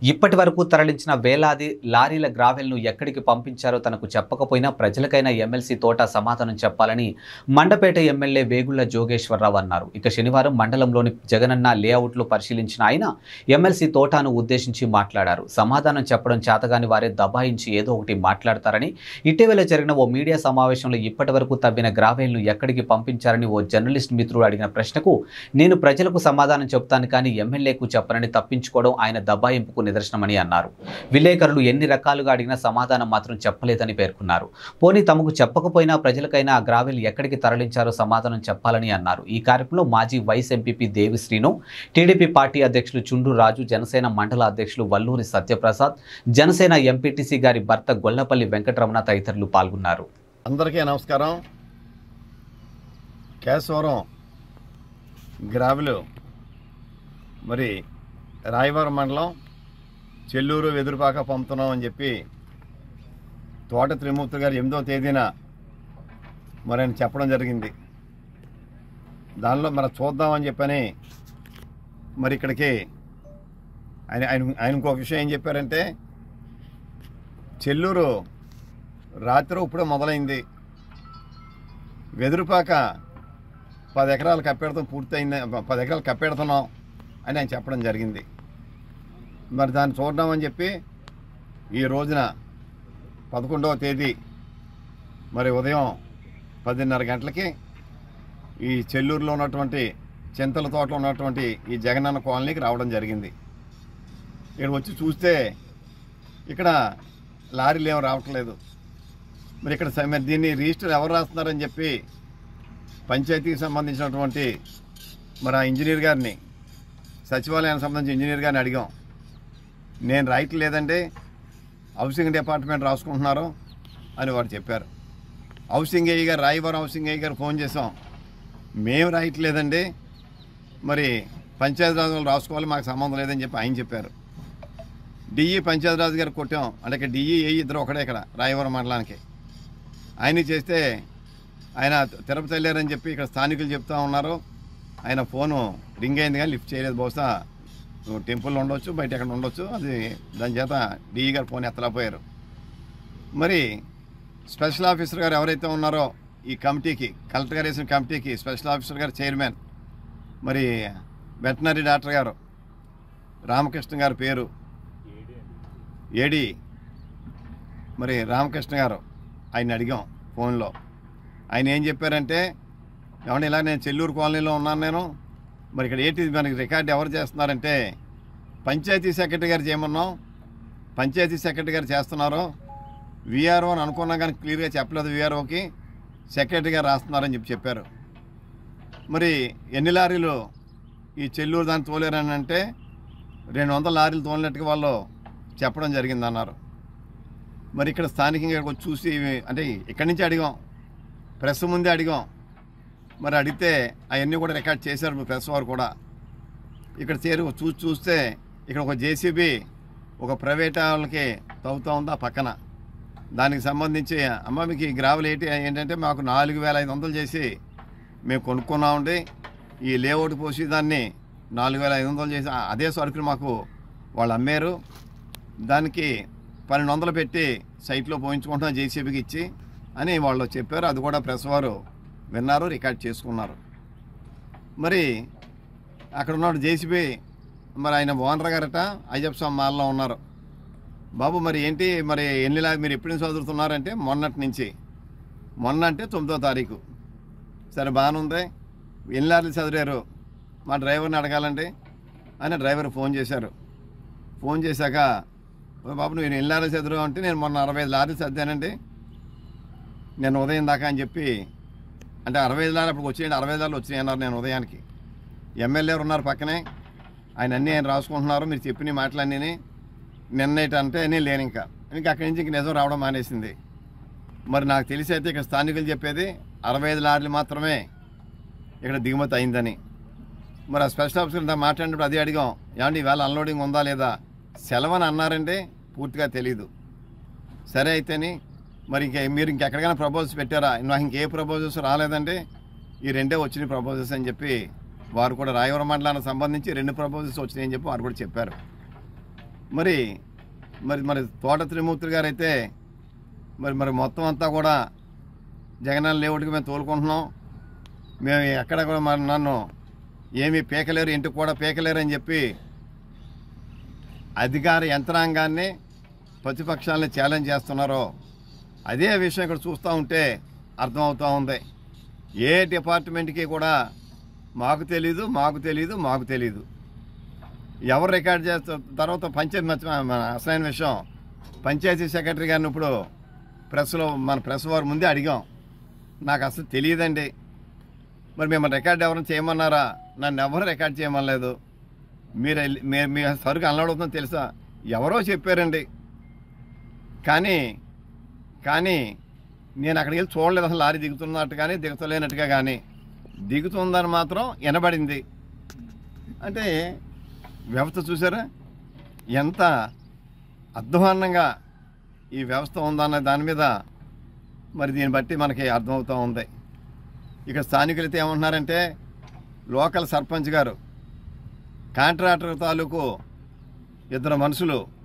ఇప్పటి వరకు తరలించిన వేలాది లారీల గ్రావెల్ను ఎక్కడికి పంపించారో తనకు చెప్పకపోయినా ప్రజలకైనా ఎమ్మెల్సీ తోట సమాధానం చెప్పాలని మండపేట ఎమ్మెల్యే వేగుళ్ల జోగేశ్వరరావు అన్నారు ఇక శనివారం మండలంలోని జగనన్న లేఅవుట్లు పరిశీలించిన ఆయన ఎమ్మెల్సీ తోటాను ఉద్దేశించి మాట్లాడారు సమాధానం చెప్పడం చేతగాని వారే దబాయించి ఏదో ఒకటి మాట్లాడతారని ఇటీవల జరిగిన ఓ మీడియా సమావేశంలో ఇప్పటి వరకు తవ్విన గ్రావెల్ను ఎక్కడికి పంపించారని ఓ జర్నలిస్ట్ మిత్రుడు అడిగిన ప్రశ్నకు నేను ప్రజలకు సమాధానం చెప్తాను కానీ ఎమ్మెల్యేకు చెప్పనని తప్పించుకోవడం ఆయన దబాయింపుకు నిదర్శనమని అన్నారు విలేకరులు ఎన్ని రకాలుగా అడిగినా సమాధానం మాత్రం చెప్పలేదని పేర్కొన్నారు పోనీ తమకు చెప్పకపోయినా ప్రజలకైనా ఆ గ్రావెల్ ఎక్కడికి తరలించారో సమాధానం చెప్పాలని అన్నారు ఈ కార్యక్రమంలో మాజీ vice MPP Devisrinu TDP party అధ్యక్షులు చుండ్రు రాజు జనసేన మండల అధ్యక్షులు వల్లూరి సత్యప్రసాద్ జనసేన ఎంపీటీసీ గారి భర్త గొల్లపల్లి వెంకటరమణ తదితరులు పాల్గొన్నారు అందరికీ నమస్కారం కేశవరం గ్రావులు మరి రాయవరం మండలం చెల్లూరు వెదురుపాక పంపుతున్నాం అని చెప్పి తోట త్రిమూర్తి గారు ఎనిమిదో తేదీన మరి ఆయన చెప్పడం జరిగింది దానిలో మరి చూద్దామని చెప్పని మరి ఇక్కడికి ఆయన ఆయన ఆయన ఇంకొక విషయం ఏం చెప్పారంటే చెల్లూరు రాత్రి ఇప్పుడే మొదలైంది వెదురుపాక పది ఎకరాలు కప్పెడతాం పూర్తయింది పది ఎకరాలు కప్పెడుతున్నాం అని ఆయన చెప్పడం జరిగింది మరి దాన్ని చూద్దామని చెప్పి ఈ రోజున పదకొండవ తేదీ మరి ఉదయం పదిన్నర గంటలకి ఈ చెల్లూరులో ఉన్నటువంటి చింతల తోటలో ఉన్నటువంటి ఈ జగనన్న కాలనీకి రావడం జరిగింది ఇక్కడ వచ్చి చూస్తే ఇక్కడ లారీలు ఏం రావట్లేదు మరి ఇక్కడ స- మరి దీన్ని రిజిస్టర్ ఎవరు రాస్తున్నారని చెప్పి పంచాయతీకి సంబంధించినటువంటి మరి ఆ ఇంజనీర్ గారిని సచివాలయానికి సంబంధించిన ఇంజనీర్ గారిని అడిగాం నేను రైట్ లేదండి హౌసింగ్ డిపార్ట్మెంట్ రాసుకుంటున్నారు అని వారు చెప్పారు హౌసింగ్ ఏఈ గారు రాయవరం హౌసింగ్ ఏఈ గారు ఫోన్ చేసాం మేము రైట్ లేదండి మరి పంచాయతీరాజ్ వాళ్ళు రాసుకోవాలి మాకు సంబంధం లేదని చెప్పి ఆయన చెప్పారు డిఈ పంచాయతీరాజ్ గారు కొట్టాం అంటే ఇక్కడ డిఈ ఏ ఇద్దరు ఒకడే ఇక్కడ రాయవరం మండలానికి ఆయన చేస్తే ఆయన తిరుపతి వెళ్ళారని చెప్పి ఇక్కడ స్థానికులు చెప్తా ఉన్నారు ఆయన ఫోను రింగ్ అయింది కానీ లిఫ్ట్ చేయలేదు బహుశా టెంపుల్లో ఉండొచ్చు బయట ఎక్కడ ఉండొచ్చు అది దాని చేత డిఈ గారు ఫోన్ ఎత్తలేకపోయారు మరి స్పెషల్ ఆఫీసర్ గారు ఎవరైతే ఉన్నారో ఈ కమిటీకి కలెక్టర్ గారు వేసిన కమిటీకి స్పెషల్ ఆఫీసర్ గారు చైర్మన్ మరి వెటనరీ డాక్టర్ గారు రామకృష్ణ గారి పేరు ఏడి మరి రామకృష్ణ గారు ఆయన అడిగాం ఫోన్లో ఆయన ఏం చెప్పారంటే ఏమంటే ఇలా నేను చెల్లూరు కాలనీలో ఉన్నాను నేను మరి ఇక్కడ ఏంటి మనకి రికార్డు ఎవరు చేస్తున్నారంటే పంచాయతీ సెక్రటరీ గారు చేయమన్నాం పంచాయతీ సెక్రటరీ గారు చేస్తున్నారు విఆర్ఓ అని అనుకున్నా కానీ క్లియర్గా చెప్పలేదు విఆర్ఓకి సెక్రటరీ గారు రాస్తున్నారని చెప్పి చెప్పారు మరి ఎన్ని లారీలు ఈ చెల్లూరు దాన్ని తోలేరని అంటే రెండు వందల లారీలు తోలినట్టుగా వాళ్ళు చెప్పడం జరిగింది అన్నారు మరి ఇక్కడ స్థానికంగా ఇక్కడికి వచ్చి చూసి అంటే ఇక్కడి నుంచి అడిగాం ప్రెస్ ముందే అడిగాం మరి అడిగితే అవన్నీ కూడా రికార్డ్ చేశారు ప్రెస్ వారు కూడా ఇక్కడ చేరు చూసి చూస్తే ఇక్కడ ఒక జేసీబీ ఒక ప్రైవేట్ వాళ్ళకి తవ్వుతూ ఉంది ఆ పక్కన దానికి సంబంధించి అమ్మ మీకు ఈ గ్రావెల్ ఏంటి ఏంటంటే మాకు నాలుగు వేల ఐదు వందలు చేసి మేము కొనుక్కున్నామండి ఈ లేఅవుట్ పోసి దాన్ని నాలుగు వేల ఐదు వందలు చేసి ఆ- అదే సరుకులు మాకు వాళ్ళు అమ్మారు దానికి పన్నెండు వందలు పెట్టి సైట్లో పోయించుకుంటాం జేసీబీకి ఇచ్చి అని వాళ్ళు చెప్పారు అది కూడా ప్రెస్ వారు విన్నారు రికార్డ్ చేసుకున్నారు మరి అక్కడ ఉన్నాడు జేసీబీ మరి ఆయన ఓనర్ గారట అయ్యప్ప స్వామి మాల్లో ఉన్నారు బాబు మరి ఏంటి మరి ఎన్ని లా- మీరు ఎప్పటి నుంచి చదువుతున్నారంటే మొన్నటి నుంచి మొన్న అంటే తొమ్మిదో తారీఖు సరే బాగానే ఉంది ఎన్ని లారీలు చదివారు మా డ్రైవర్ని అడగాలండి అని డ్రైవర్ ఫోన్ చేశారు ఫోన్ చేశాక "ఓ బాబు నువ్వు ఎన్ని లారీలు చదివావు అంటే నేను మొన్న అరవై ఐదు లారీలు చదివానండి నేను ఉదయం దాకా అని చెప్పి అంటే అరవై ఐదు లారీలు అప్పుడు వచ్చేయండి అరవై ఐదు లారీలు వచ్చినాయి అన్నారు నేను ఉదయానికి ఎమ్మెల్యే ఉన్నారు పక్కనే ఆయన అన్నీ ఆయన రాసుకుంటున్నారు మీరు చెప్పిన మాటలన్నీ నిన్నైతే అంటే నేను లేను ఇంకా ఇంకా అక్కడి నుంచి ఇంక నిజం రావడం మానేసింది మరి నాకు తెలిసి అయితే ఇక్కడ స్థానికులు చెప్పేది అరవై ఐదు లారీలు మాత్రమే ఇక్కడ దిగుమతి అయిందని మరి ఆ స్పెషల్ ఆఫీసర్ ఇంత మాట్లాడినప్పుడు అదే అడిగాం ఏమండి ఈవేళ అన్లోడింగ్ ఉందా లేదా సెలవని అన్నారంటే పూర్తిగా తెలీదు సరే అయితేని మరి ఇంక మీరు ఇంకెక్కడికైనా ప్రపోజల్స్ పెట్టారా నాకు ఇంకే ప్రపోజల్స్ రాలేదంటే ఈ రెండే వచ్చినాయి ప్రపోజల్స్ అని చెప్పి వారు కూడా రాయవరం మండలానికి సంబంధించి రెండు ప్రపోజల్స్ వచ్చినాయని చెప్పి వారు కూడా చెప్పారు మరి మరి మరి తోట త్రిమూర్తి గారు అయితే మరి మరి మొత్తం అంతా కూడా జగనన్న లేవుడికి మేము తోలుకుంటున్నాం మేము ఎక్కడ కూడా మరి నన్ను ఏమీ పీకలేరు ఇంటికి కూడా పీకలేరు అని చెప్పి అధికార యంత్రాంగాన్ని ప్రతిపక్షాలని ఛాలెంజ్ చేస్తున్నారో అదే విషయం ఇక్కడ చూస్తూ ఉంటే అర్థమవుతూ ఉంది ఏ డిపార్ట్మెంట్కి కూడా మాకు తెలీదు మాకు తెలీదు మాకు తెలీదు ఎవరు రికార్డ్ చేస్తారు తర్వాత పంచాయతీ మర్చి- మన అసలైన విషయం పంచాయతీ సెక్రటరీ గారిని ఇప్పుడు ప్రెస్లో మన ప్రెస్ వారి ముందే అడిగాం నాకు అసలు తెలియదండి మరి మిమ్మల్ని రికార్డ్ ఎవరైనా చేయమన్నారా నన్ను ఎవరు రికార్డ్ చేయమనలేదు మీరు వెళ్ళి- మీ మీ సరుకు అన్లాడుతుందో తెలుసా ఎవరో చెప్పారండి కానీ కానీ నేను అక్కడికి వెళ్ళి చూడలేదు అసలు లారీ దిగుతున్నట్టు కానీ దిగుతలేనట్టుగా కానీ దిగుతుందని మాత్రం వినబడింది అంటే వ్యవస్థ చూసారా ఎంత అధ్వాన్నంగా ఈ వ్యవస్థ ఉందన్న దాని మీద మరి దీన్ని బట్టి మనకి అర్థమవుతూ ఉంది ఇక స్థానికులైతే ఏమంటున్నారంటే లోకల్ సర్పంచ్ గారు కాంట్రాక్టర్ తాలూకు ఇద్దరు మనుషులు